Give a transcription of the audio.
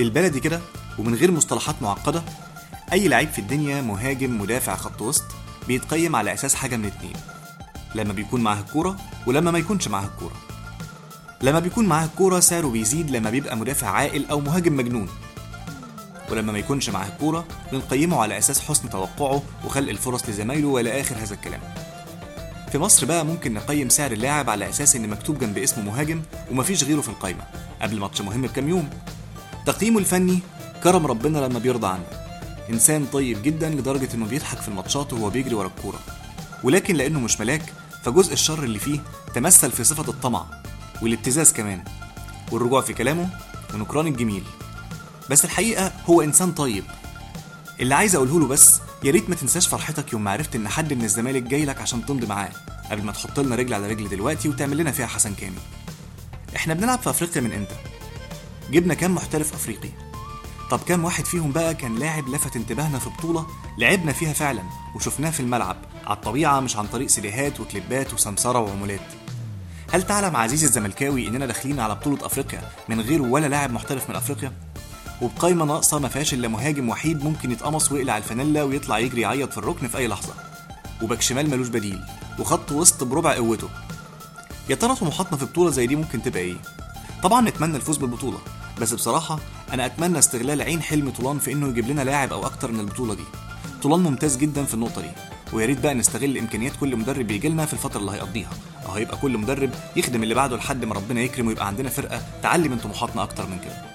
بالبلدي كده ومن غير مصطلحات معقدة أي لعيب في الدنيا مهاجم مدافع خط وسط بيتقيم على أساس حاجة من اتنين لما بيكون معاه الكورة ولما ما يكونش معاه الكورة لما بيكون معاه الكورة سعره بيزيد لما بيبقى مدافع عاقل أو مهاجم مجنون ولما ما يكونش معاه الكورة بنقيمه على أساس حسن توقعه وخلق الفرص لزمايله وإلى آخر هذا الكلام في مصر بقى ممكن نقيم سعر اللاعب على أساس إن مكتوب جنب اسمه مهاجم ومفيش غيره في القايمة قبل ماتش مهم بكام يوم تقييمه الفني كرم ربنا لما بيرضى عنه إنسان طيب جدا لدرجة إنه بيضحك في الماتشات وهو بيجري ورا الكورة ولكن لأنه مش ملاك فجزء الشر اللي فيه تمثل في صفة الطمع والابتزاز كمان والرجوع في كلامه ونكران الجميل بس الحقيقة هو إنسان طيب اللي عايز أقوله له بس يا ريت ما تنساش فرحتك يوم ما عرفت إن حد من الزمالك جاي لك عشان تمضي معاه قبل ما تحط لنا رجل على رجل دلوقتي وتعمل لنا فيها حسن كامل إحنا بنلعب في أفريقيا من إمتى؟ جبنا كام محترف أفريقي؟ طب كام واحد فيهم بقى كان لاعب لفت انتباهنا في بطولة لعبنا فيها فعلا وشفناه في الملعب على الطبيعة مش عن طريق سيديهات وكليبات وسمسرة وعمولات هل تعلم عزيزي الزملكاوي اننا داخلين على بطولة افريقيا من غير ولا لاعب محترف من افريقيا؟ وبقايمة ناقصة ما فيهاش الا مهاجم وحيد ممكن يتقمص ويقلع الفانيلا ويطلع يجري يعيط في الركن في اي لحظة وباك شمال ملوش بديل وخط وسط بربع قوته يا ترى طموحاتنا في بطولة زي دي ممكن تبقى ايه؟ طبعا نتمنى الفوز بالبطولة بس بصراحة أنا أتمنى استغلال عين حلم طولان في إنه يجيب لنا لاعب أو أكتر من البطولة دي. طولان ممتاز جدا في النقطة دي، ويا ريت بقى نستغل إمكانيات كل مدرب بيجي لنا في الفترة اللي هيقضيها، أو هيبقى كل مدرب يخدم اللي بعده لحد ما ربنا يكرم ويبقى عندنا فرقة تعلي من طموحاتنا أكتر من كده.